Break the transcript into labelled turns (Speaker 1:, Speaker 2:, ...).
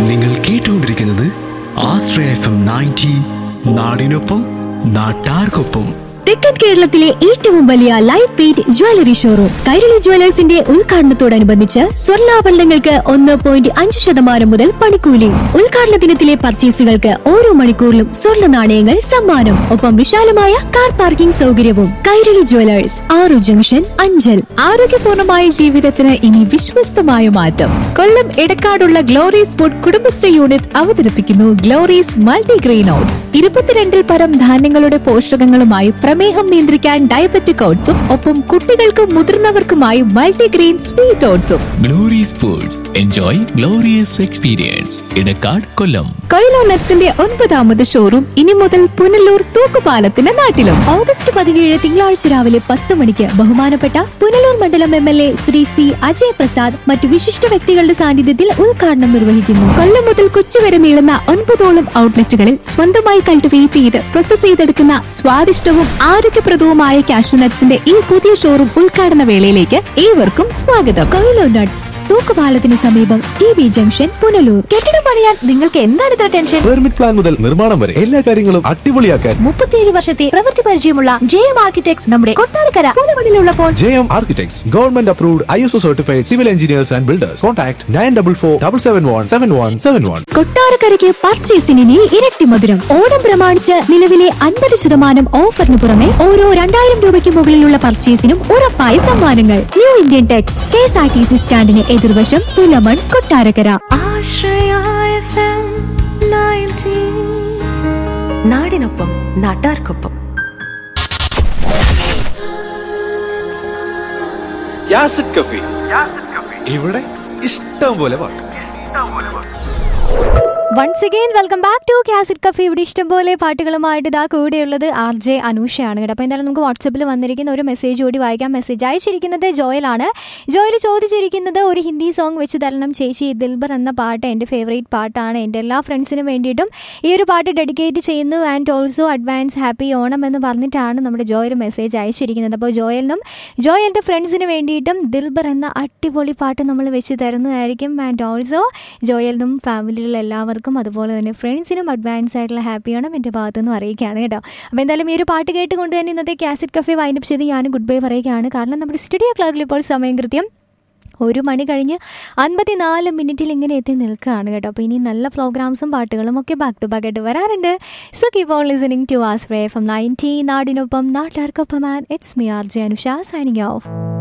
Speaker 1: നിങ്ങൾ കേട്ടുകൊണ്ടിരിക്കുന്നത് ആശ്രയ F M ninety നാടിനൊപ്പം നാട്ടാർക്കൊപ്പം
Speaker 2: തെക്കൻ കേരളത്തിലെ ഏറ്റവും വലിയ light weight jewellery showroom Kairali ജ്വല്ലേഴ്സിന്റെ ഉദ്ഘാടനത്തോടനുബന്ധിച്ച് സ്വർണ്ണാഭരണങ്ങൾക്ക് ഒന്ന് പോയിന്റ് അഞ്ച് ശതമാനം മുതൽ പണിക്കൂലി ഉദ്ഘാടന ദിനത്തിലെ പർച്ചേസുകൾക്ക് ഓരോ മണിക്കൂറിലും സ്വർണ്ണ നാണയങ്ങൾ സമ്മാനം ഒപ്പം വിശാലമായ കാർ പാർക്കിംഗ് സൗകര്യവും കൈരളി ജ്വല്ലേഴ്സ് ആറു ജംഗ്ഷൻ അഞ്ചൽ
Speaker 3: ആരോഗ്യപൂർണമായ ജീവിതത്തിന് ഇനി വിശ്വസ്തമായ മാറ്റം കൊല്ലം എടക്കാടുള്ള ഗ്ലോറീസ് ഫുഡ് കുടുംബശ്രീ യൂണിറ്റ് അവതരിപ്പിക്കുന്നു ഗ്ലോറീസ് മൾട്ടിഗ്രെയിൻ ഓട്സ് ഇരുപത്തിരണ്ടിൽ പരം ധാന്യങ്ങളുടെ പോഷകങ്ങളുമായി പ്രമേഹം നിയന്ത്രിക്കാൻ ഡയബറ്റിക് ഓട്സും ഒപ്പം കുട്ടികൾക്കും മുതിർന്നവർക്കുമായി മൾട്ടിഗ്രെയിൻ സ്വീറ്റ് ഓട്സും
Speaker 4: Glory's foods enjoy glorious experience Edakkad Kollam
Speaker 3: കൊയിലോ നട്ട്സിന്റെ ഒൻപതാമത് ഷോറൂം ഇനി മുതൽ പുനലൂർ തൂക്കുപാലത്തിന്റെ നാട്ടിലും
Speaker 2: ഓഗസ്റ്റ് പതിനേഴ് തിങ്കളാഴ്ച രാവിലെ പത്ത് മണിക്ക് ബഹുമാനപ്പെട്ട പുനലൂർ മണ്ഡലം M L A Shri C Ajay Prasad മറ്റു വിശിഷ്ട വ്യക്തികളുടെ സാന്നിധ്യത്തിൽ ഉദ്ഘാടനം നിർവഹിക്കുന്നു
Speaker 3: കൊല്ലം മുതൽ കൊച്ചി വരെ നീളുന്ന ഒൻപതോളം ഔട്ട്ലെറ്റുകളിൽ സ്വന്തമായി കൾട്ടിവേറ്റ് ചെയ്ത് പ്രോസസ് ചെയ്തെടുക്കുന്ന സ്വാദിഷ്ടവും ആരോഗ്യപ്രദവുമായ കാഷ്യൂ നട്ട്സിന്റെ ഈ പുതിയ ഷോറൂം ഉദ്ഘാടന വേളയിലേക്ക് ഏവർക്കും സ്വാഗതം
Speaker 2: കൊയിലോ നട്ട്സ് തൂക്കുപാലത്തിന് സമീപം ടി ബി ജംഗ്ഷൻ പുനലൂർ
Speaker 5: കെട്ടിടം പണിയാൻ നിങ്ങൾക്ക് എന്താണ് ഇത്ര ടെൻഷൻ
Speaker 6: പെർമിറ്റ് പ്ലാൻ മുതൽ നിർമ്മാണം വരെ എല്ലാ കാര്യങ്ങളും അടിപൊളിയാക്കാൻ
Speaker 5: മുപ്പത്തിയേഴ് വർഷത്തെ പ്രവൃത്തി പരിചയമുള്ള ജെ എം ആർക്കിടെക്ട്സ് നമ്മുടെ കൊട്ടാരക്കര പൂലമണിലുള്ളപ്പോൾ
Speaker 6: J M architects government approved I S O certified civil engineers and builders contact nine double four double seven one seven one seven one
Speaker 2: കൊട്ടാരക്കരയ്ക്ക് പർച്ചേസിന് ഇനി ഇരട്ടി മധുരം ഓണം പ്രമാണിച്ച് നിലവിലെ അൻപത് ശതമാനം ഓഫറിന് പുറമെ ഓരോ രണ്ടായിരം രൂപയ്ക്ക് മുകളിലുള്ള പർച്ചേസിനും ഉറപ്പായ സമ്മാനങ്ങൾ new Indian tex K S R T C സ്റ്റാൻഡിന് എതിർവശം പുലമൺ കൊട്ടാരക്കര
Speaker 5: നാടിനൊപ്പം നാട്ടാർക്കൊപ്പം
Speaker 6: യാസിഡ് കഫി ഇവിടെ ഇഷ്ടം പോലെ പാട്ട്
Speaker 2: once again welcome back to cassette cafe ഇവിടെ ഇഷ്ടംപോലെ പാട്ടുകളുമായിട്ട് ഇതാ കൂടെയുള്ളത് ആർ ജെ അനൂഷയാണ് കേട്ടോ അപ്പോൾ എന്തായാലും നമുക്ക് വാട്സപ്പിൽ വന്നിരിക്കുന്ന ഒരു മെസ്സേജ് കൂടി വായിക്കാം മെസ്സേജ് അയച്ചിരിക്കുന്നത് ജോയലാണ് ജോയൽ ചോദിച്ചിരിക്കുന്നത് ഒരു ഹിന്ദി സോങ് വെച്ച് തരണം ചേച്ചി ദിൽബർ എന്ന പാട്ട് എൻ്റെ ഫേവറേറ്റ് പാട്ടാണ് എൻ്റെ എല്ലാ ഫ്രണ്ട്സിനും വേണ്ടിയിട്ടും ഈ ഒരു പാട്ട് ഡെഡിക്കേറ്റ് ചെയ്യുന്നു and also advance happy Onam എന്ന് പറഞ്ഞിട്ടാണ് നമ്മുടെ ജോയൽ മെസ്സേജ് അയച്ചിരിക്കുന്നത് അപ്പോൾ ജോയലിനും ജോയലിൻ്റെ ഫ്രണ്ട്സിന് വേണ്ടിയിട്ടും ദിൽബർ എന്ന അടിപൊളി പാട്ട് നമ്മൾ വെച്ച് തരുന്നതായിരിക്കും ആൻഡ് ഓൾസോ ജോയലിനും ഫാമിലിയിലുള്ള എല്ലാവർക്കും അതുപോലെ തന്നെ ഫ്രണ്ട്സിനും അഡ്വാൻസ് ആയിട്ടുള്ള ഹാപ്പിയാണ് എൻ്റെ ഭാഗത്തു നിന്നും അറിയിക്കുകയാണ് കേട്ടോ അപ്പോൾ എന്തായാലും ഈ ഒരു പാട്ട് കേട്ടുകൊണ്ട് തന്നെ ഇന്നത്തെ കാസറ്റ് കഫേ വൈൻഡപ്പ് ചെയ്ത് ഞാൻ ഗുഡ് ബൈ പറയുകയാണ് കാരണം നമ്മുടെ സ്റ്റുഡിയോ ക്ലാക്കിൽ ഇപ്പോൾ സമയം കൃത്യം ഒരു മണി കഴിഞ്ഞ് അൻപത്തിനാല് മിനിറ്റിൽ ഇങ്ങനെ എത്തി നിൽക്കുകയാണ് കേട്ടോ അപ്പോൾ ഇനി നല്ല പ്രോഗ്രാംസും പാട്ടുകളും ഒക്കെ ബാക്ക് ടു ബാക്ക് ആയിട്ട് വരാറുണ്ട് so keep on listening to us ഫ്രേ ഫ്രം നയൻറ്റി നാടിനൊപ്പം നാട്ടുകാർക്കൊപ്പം and it's me R J Anusha signing of